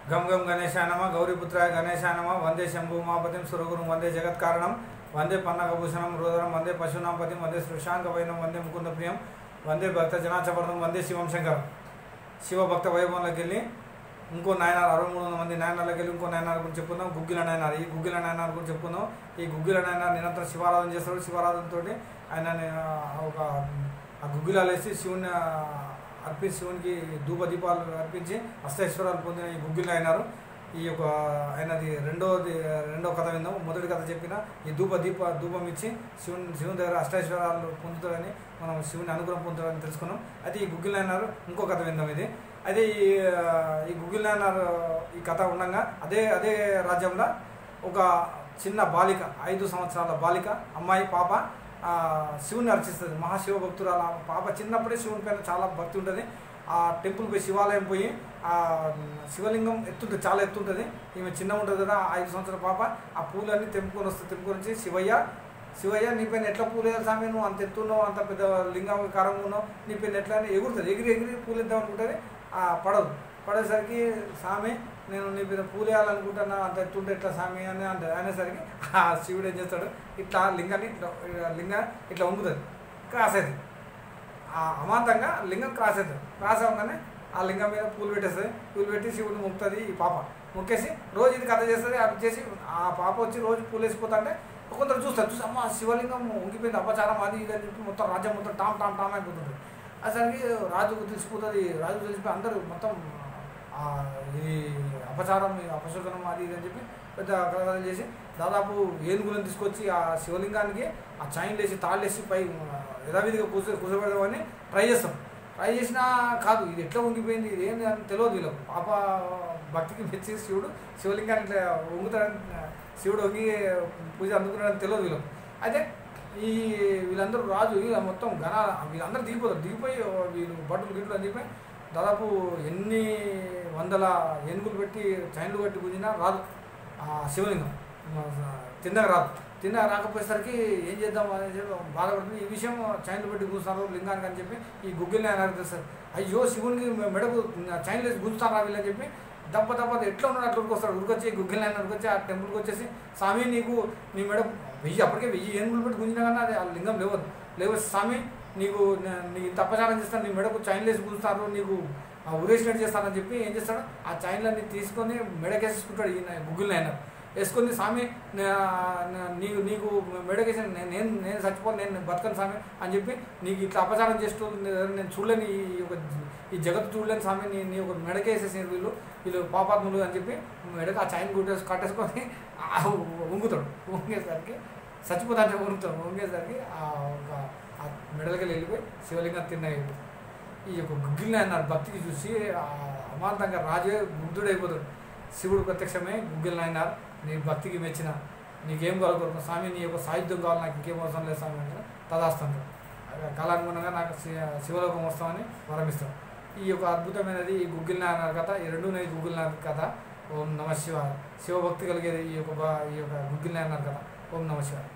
గం గం గణేశానమ గౌరీపుత్రాయ గణేశానమ వందే శంభు ఉమాపతిం సురగురుం వందే జగత్కారణం వందే పన్నగభూషణం రోదరం వందే పశునాపతిం వందే సృశాంగవైనం వందే ముకుంద ప్రియం వందే భక్త జనాచపర్ణం వందే శివం శంకరం శివ భక్త వైభవంలోకి వెళ్ళి ఇంకో నాయనారు అరవై మూడు వందల మంది నాయనార్లోకి వెళ్ళి ఇంకో నాయనార్ గురించి చెప్పుకుందాం గుగ్గిల నాయనార్ ఈ గుగ్గిల నాయనార్ గురించి చెప్పుకుందాం ఈ గుగ్గిల నాయనార్ నిరంతరం శివారాధన చేస్తాడు శివారాధనతో ఆయన ఒక ఆ గుగ్గిలాలు వేసి శివుని అర్పించి శివునికి ధూప దీపాలు అర్పించి అష్టైశ్వరాలు పొందిన ఈ గుగ్గిలు అయినారు ఈ యొక్క ఆయనది రెండోది రెండో కథ విందాం మొదటి కథ చెప్పిన ఈ ధూప దీప ధూపం ఇచ్చి శివుని శివుని దగ్గర అష్టైశ్వరాలు పొందుతారని మనం శివుని అనుగ్రహం పొందుతారని తెలుసుకున్నాం అయితే ఈ గుగ్గిలు అయినారు ఇంకో కథ విందాం ఇది అదే ఈ ఈ గుగ్గిల్ అయినారు ఈ కథ ఉండగా అదే అదే రాజ్యంలో ఒక చిన్న బాలిక ఐదు సంవత్సరాల బాలిక అమ్మాయి పాప ఆ, శివుని అర్చిస్తుంది మహాశివ భక్తురాలు ఆ పాప చిన్నప్పుడే శివుని పైన చాలా భక్తి ఉంటుంది ఆ టెంపుల్ పోయి శివాలయం పోయి ఆ శివలింగం ఎత్తుంటుంది చాలా ఎత్తుంటుంది ఈమె చిన్న ఉంటుంది కదా ఆ ఐదు సంవత్సరాల పాప ఆ పూలన్నీ తెంపుకొని వస్తే తెంపుకొని వచ్చి శివయ్య శివయ్య నీ పైన ఎట్లా పూలు వేయాలి స్వామి నువ్వు అంత ఎత్తున్నావు అంత పెద్ద లింగాకారంగా ఉన్నావు నీ పైన ఎట్లా అని ఎగురుతుంది ఎగిరి ఎగిరి పూలు ఇద్దాం అనుకుంటుంది ఆ పడదు పడేసరికి స్వామి నేను నీ మీద పూలు వేయాలనుకుంటున్నా అంత ఎత్తుంటే ఎట్లా స్వామి అని అంటారు అనేసరికి ఆ శివుడు ఏం చేస్తాడు ఇట్లా లింగాన్ని ఇట్లా లింగం ఇట్లా వంగుతుంది క్రాస్ అవుతుంది ఆ అమాంతంగా లింగం క్రాస్ అవుతుంది క్రాస్ అవ్వగానే ఆ లింగం మీద పూలు పెట్టేస్తుంది పూలు పెట్టి శివుడిని మొక్కుతుంది ఈ పాప మొక్కేసి రోజు ఇది కథ చేస్తుంది అది చేసి ఆ పాప వచ్చి రోజు పూలు వేసిపోతా అంటే కొందరు చూస్తారు చూసి అమ్మ శివలింగం ఉంగిపోయింది అపచారం అది ఇది అని చెప్పి మొత్తం రాజ్యం మొత్తం టామ్ టామ్ టామ్ అయిపోతుంది అసలుకి రాజుకు తెలిసిపోతుంది రాజు తెలిసిపోయి అందరూ మొత్తం ఆ, ఇది అపచారం ఈ అపశోకనం అది ఇది అని చెప్పి పెద్ద కథలు చేసి దాదాపు ఏనుగులను తీసుకొచ్చి ఆ శివలింగానికి ఆ చైన్లు వేసి తాళ్ళు వేసి పై ఆ, యథావిధిగా కూర్చో కూర్చోబెడదామని ట్రై చేస్తాం ట్రై చేసినా కాదు ఇది ఎట్లా ఉంగిపోయింది ఇది ఏంది అని తెలియదు వీళ్ళకు పాప భక్తికి మెచ్చి శివుడు శివలింగాన్ని ఇట్లా వంగుతాడని శివుడు వంగి పూజ అందుకున్నాడని తెలియదు వీళ్ళకు అయితే ఈ వీళ్ళందరూ రాజు వీళ్ళ మొత్తం ఘన వీళ్ళందరూ దిగిపోతారు దిగిపోయి వీళ్ళు బట్టలు గిట్లు అని చెప్పి దాదాపు ఎన్ని వందల ఏనుగులు పెట్టి చైన్లు పెట్టి పూజినా రాదు ఆ శివలింగం తిన్నగా రాదు తిన్నగా రాకపోయేసరికి ఏం చేద్దాం అని చెప్పి బాధపడుతుంది ఈ విషయం చైన్లు పెట్టి కూర్చున్నారు లింగానికి అని చెప్పి ఈ గుగ్గిల్ని ఆయన తెలుస్తారు అయ్యో శివునికి మెడకు చైన్లు వేసి గుంజుతారా వీళ్ళని చెప్పి దప్ప దప్ప ఎట్లా ఉన్నాడు అట్లా ఉరికొస్తాడు ఉరికొచ్చి గుగ్గిల్ ఆయన ఉరికొచ్చి ఆ టెంపుల్కి వచ్చేసి స్వామి నీకు నీ మెడ వెయ్యి అప్పటికే వెయ్యి ఏనుగులు పెట్టి గుంజినా కానీ అది ఆ లింగం లేవదు లేవు స్వామి నీకు నే- నీ తప్పచారం చేస్తాను నీ మెడకు చైన్లు వేసి గుంజుతారు నీకు ఆ ఉరేసినట్టు చేస్తానని చెప్పి ఏం చేస్తాడు ఆ చైన్లన్నీ తీసుకొని మెడకేసేసుకుంటాడు ఈయన గుగ్గిల్ ఆయన వేసుకొని స్వామి నా- నా- నీకు నీకు మెడకేసి నేను నేను నేను చచ్చిపోను నేను బతకను స్వామి అని చెప్పి నీకు ఇట్లా అపచారం చేస్తూ నేను చూడలేని ఈ ఒక ఈ జగత్తు చూడలేని స్వామి నీ నీ ఒక మెడకేసేసి వీళ్ళు వీళ్ళు పాపాత్ములు అని చెప్పి మెడకు ఆ చైన్ గుట్టేసి కట్టేసుకొని ఆ వంగుతాడు వంగేసరికి చచ్చిపోతాంటే వంగుతాడు వంగేసరికి ఆ ఒక ఆ మెడలకి వెళ్ళిపోయి శివలింగం తిన్నాయి ఈ యొక్క గుగ్గిల్ని అన్నారు భక్తికి చూసి ఆ అమాంతంగా రాజే ముగ్ధుడైపోతాడు శివుడు ప్రత్యక్షమై గుగ్గిల్ని అన్నారు నీ భక్తికి మెచ్చిన నీకేం కావాలి స్వామి నీ యొక్క సాయుధ్యం కావాలి నాకు ఇంకేం అవసరం లేదు స్వామి అంటే తదాస్తాను కాలానుగుణంగా నాకు శి- శివలోకం వస్తామని వరమిస్తాం ఈ యొక్క అద్భుతమైనది ఈ గుగ్గిల్ నాయన కథ ఈ రెండు ఉన్నాయి గుగ్గిల్ నాయన కథ ఓం నమ శివ శివభక్తి కలిగేది ఈ యొక్క బా- ఈ యొక్క గుగ్గిల్ నాయన కథ ఓం నమ శివాయ